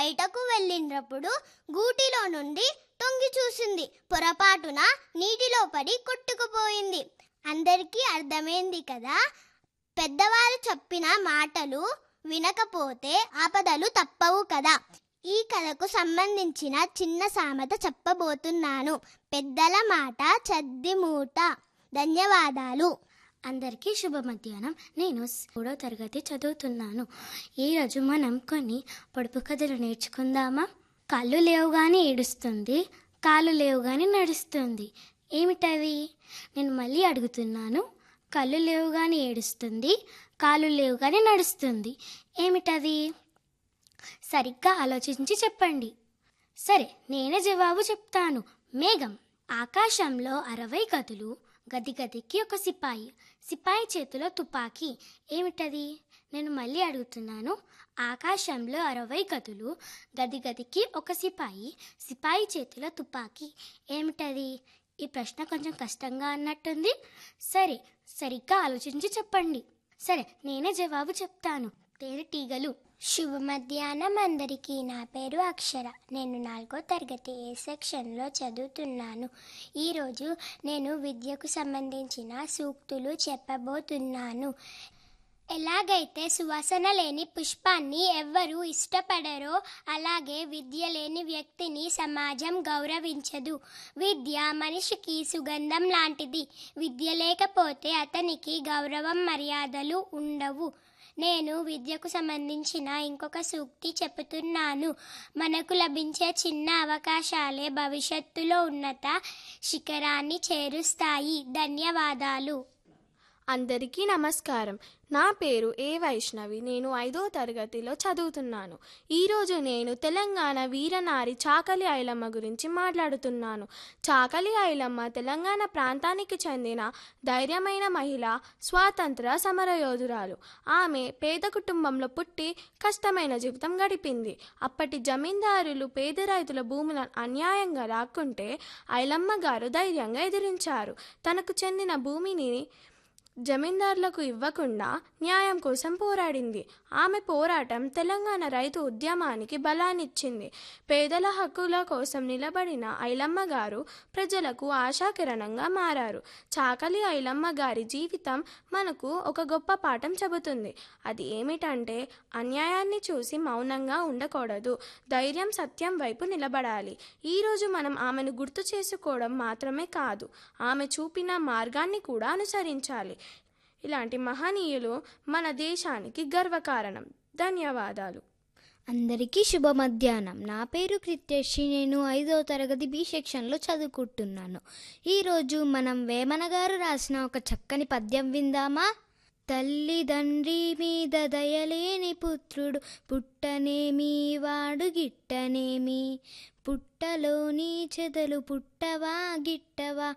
బయటకు వెళ్ళినప్పుడు గూటిలో నుండి తొంగి చూసింది పొరపాటున నీటిలో పడి కొట్టుకుపోయింది అందరికీ అర్థమైంది కదా పెద్దవారు చెప్పిన మాటలు వినకపోతే ఆపదలు తప్పవు కదా ఈ కథకు సంబంధించిన చిన్న సామెత చెప్పబోతున్నాను పెద్దల మాట చద్ది మూట ధన్యవాదాలు అందరికీ శుభ మధ్యాహ్నం నేను మూడో తరగతి చదువుతున్నాను ఈరోజు మనం కొన్ని పొడుపు కథలు నేర్చుకుందామా కళ్ళు లేవుగానే ఏడుస్తుంది కాళ్ళు లేవుగానే నడుస్తుంది ఏమిటవి నేను మళ్ళీ అడుగుతున్నాను కళ్ళు లేవుగానే ఏడుస్తుంది కాళ్ళు లేవుగానే నడుస్తుంది ఏమిటవి సరిగ్గా ఆలోచించి చెప్పండి సరే నేనే జవాబు చెప్తాను మేఘం ఆకాశంలో అరవై గదులు గది గదికి ఒక సిపాయి సిపాయి చేతిలో తుపాకీ ఏమిటది నేను మళ్ళీ అడుగుతున్నాను ఆకాశంలో అరవై గదులు గది గదికి ఒక సిపాయి సిపాయి చేతిలో తుపాకీ ఏమిటది ఈ ప్రశ్న కొంచెం కష్టంగా అన్నట్టుంది సరే సరిగ్గా ఆలోచించి చెప్పండి సరే నేనే జవాబు చెప్తాను తేనెటీగలు శుభ మధ్యాహ్నం అందరికీ నా పేరు అక్షర నేను నాలుగో తరగతి ఏ సెక్షన్లో చదువుతున్నాను ఈరోజు నేను విద్యకు సంబంధించిన సూక్తులు చెప్పబోతున్నాను ఎలాగైతే సువాసన లేని పుష్పాన్ని ఎవ్వరూ ఇష్టపడరో అలాగే విద్య లేని వ్యక్తిని సమాజం గౌరవించదు విద్య మనిషికి సుగంధం లాంటిది విద్య లేకపోతే అతనికి గౌరవం మర్యాదలు ఉండవు నేను విద్యకు సంబంధించిన ఇంకొక సూక్తి చెబుతున్నాను మనకు లభించే చిన్న అవకాశాలే భవిష్యత్తులో ఉన్నత శిఖరాన్ని చేరుస్తాయి ధన్యవాదాలు అందరికీ నమస్కారం నా పేరు ఏ వైష్ణవి నేను ఐదో తరగతిలో చదువుతున్నాను ఈరోజు నేను తెలంగాణ వీరనారి చాకలి ఐలమ్మ గురించి మాట్లాడుతున్నాను చాకలి ఐలమ్మ తెలంగాణ ప్రాంతానికి చెందిన ధైర్యమైన మహిళ స్వాతంత్ర సమరయోధురాలు ఆమె పేద కుటుంబంలో పుట్టి కష్టమైన జీవితం గడిపింది అప్పటి జమీందారులు పేద రైతుల భూములను అన్యాయంగా లాక్కుంటే ఐలమ్మ గారు ధైర్యంగా ఎదిరించారు తనకు చెందిన భూమిని జమీందారులకు ఇవ్వకుండా న్యాయం కోసం పోరాడింది ఆమె పోరాటం తెలంగాణ రైతు ఉద్యమానికి బలాన్నిచ్చింది పేదల హక్కుల కోసం నిలబడిన ఐలమ్మ గారు ప్రజలకు ఆశాకిరణంగా మారారు చాకలి ఐలమ్మ గారి జీవితం మనకు ఒక గొప్ప పాఠం చెబుతుంది అది ఏమిటంటే అన్యాయాన్ని చూసి మౌనంగా ఉండకూడదు ధైర్యం సత్యం వైపు నిలబడాలి ఈరోజు మనం ఆమెను గుర్తు చేసుకోవడం మాత్రమే కాదు ఆమె చూపిన మార్గాన్ని కూడా అనుసరించాలి ఇలాంటి మహనీయులు మన దేశానికి గర్వకారణం ధన్యవాదాలు అందరికీ శుభ మధ్యాహ్నం నా పేరు కృత్యశ్రీ నేను ఐదో తరగతి బి సెక్షన్లో చదువుకుంటున్నాను ఈరోజు మనం వేమన గారు రాసిన ఒక చక్కని పద్యం విందామా తల్లిదండ్రి మీద దయలేని పుత్రుడు పుట్టనేమి వాడు గిట్టనేమి పుట్టలోని చెదలు పుట్టవా గిట్టవా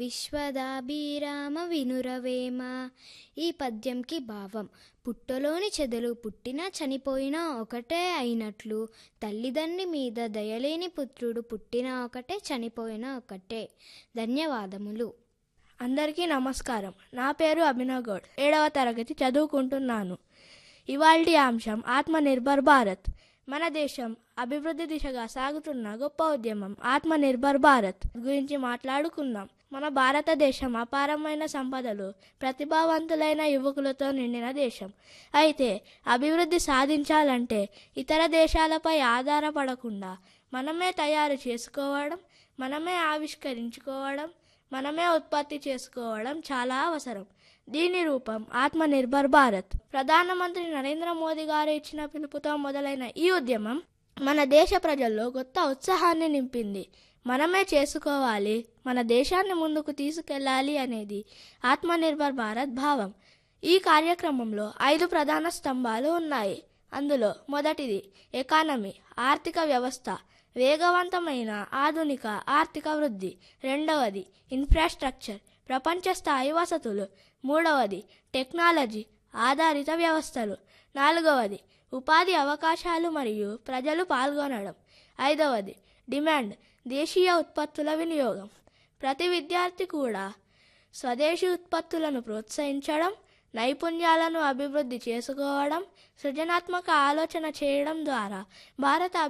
విశ్వదాభిరామ వినురవేమ ఈ పద్యంకి భావం పుట్టలోని చెదలు పుట్టినా చనిపోయినా ఒకటే అయినట్లు తల్లిదండ్రి మీద దయలేని పుత్రుడు పుట్టినా ఒకటే చనిపోయినా ఒకటే ధన్యవాదములు అందరికీ నమస్కారం నా పేరు అభినవ్ గౌడ్ ఏడవ తరగతి చదువుకుంటున్నాను ఇవాల్టి అంశం ఆత్మనిర్భర్ భారత్ మన దేశం అభివృద్ధి దిశగా సాగుతున్న గొప్ప ఉద్యమం ఆత్మనిర్భర్ భారత్ గురించి మాట్లాడుకుందాం మన భారతదేశం అపారమైన సంపదలు ప్రతిభావంతులైన యువకులతో నిండిన దేశం అయితే అభివృద్ధి సాధించాలంటే ఇతర దేశాలపై ఆధారపడకుండా మనమే తయారు చేసుకోవడం మనమే ఆవిష్కరించుకోవడం మనమే ఉత్పత్తి చేసుకోవడం చాలా అవసరం దీని రూపం ఆత్మనిర్భర్ భారత్ ప్రధానమంత్రి నరేంద్ర మోదీ గారు ఇచ్చిన పిలుపుతో మొదలైన ఈ ఉద్యమం మన దేశ ప్రజల్లో కొత్త ఉత్సాహాన్ని నింపింది మనమే చేసుకోవాలి మన దేశాన్ని ముందుకు తీసుకెళ్ళాలి అనేది ఆత్మనిర్భర్ భారత్ భావం ఈ కార్యక్రమంలో ఐదు ప్రధాన స్తంభాలు ఉన్నాయి అందులో మొదటిది ఎకానమీ ఆర్థిక వ్యవస్థ వేగవంతమైన ఆధునిక ఆర్థిక వృద్ధి రెండవది ఇన్ఫ్రాస్ట్రక్చర్ ప్రపంచ స్థాయి వసతులు మూడవది టెక్నాలజీ ఆధారిత వ్యవస్థలు నాలుగవది ఉపాధి అవకాశాలు మరియు ప్రజలు పాల్గొనడం ఐదవది డిమాండ్ దేశీయ ఉత్పత్తుల వినియోగం ప్రతి విద్యార్థి కూడా స్వదేశీ ఉత్పత్తులను ప్రోత్సహించడం నైపుణ్యాలను అభివృద్ధి చేసుకోవడం సృజనాత్మక ఆలోచన చేయడం ద్వారా భారత